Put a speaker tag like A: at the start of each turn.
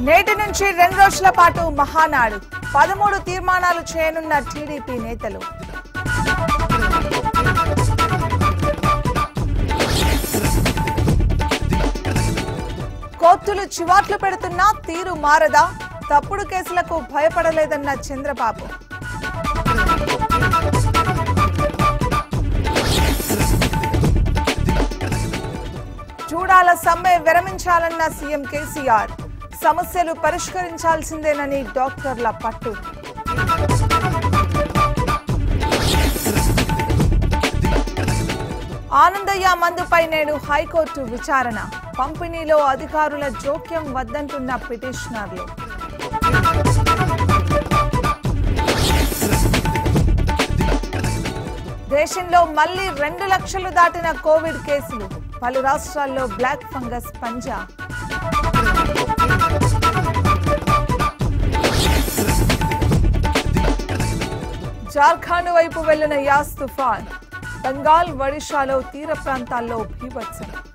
A: నేటి నుంచి రెండు రోజుల పాటు మహానాడు పదమూడు తీర్మానాలు చేయనున్న టీడీపీ నేతలు కోర్టులు చివాట్లు పెడుతున్నా తీరు మారదా తప్పుడు కేసులకు భయపడలేదన్న చంద్రబాబు చూడాల సమ్మె విరమించాలన్న సీఎం కేసీఆర్ సమస్యలు పరిష్కరించాల్సిందేనని డాక్టర్ల పట్టు ఆనందయ్య మందుపై నేడు హైకోర్టు విచారణ పంపిణీలో అధికారుల జోక్యం వద్దంటున్న పిటిషనర్లు దేశంలో మళ్లీ రెండు లక్షలు దాటిన కోవిడ్ కేసులు పలు రాష్ట్రాల్లో బ్లాక్ ఫంగస్ పంజా జార్ఖండ్ వైపు వెళ్లిన యాస్ తుఫాన్ బెంగాల్ ఒడిషాలో తీర ప్రాంతాల్లో భీభత్సం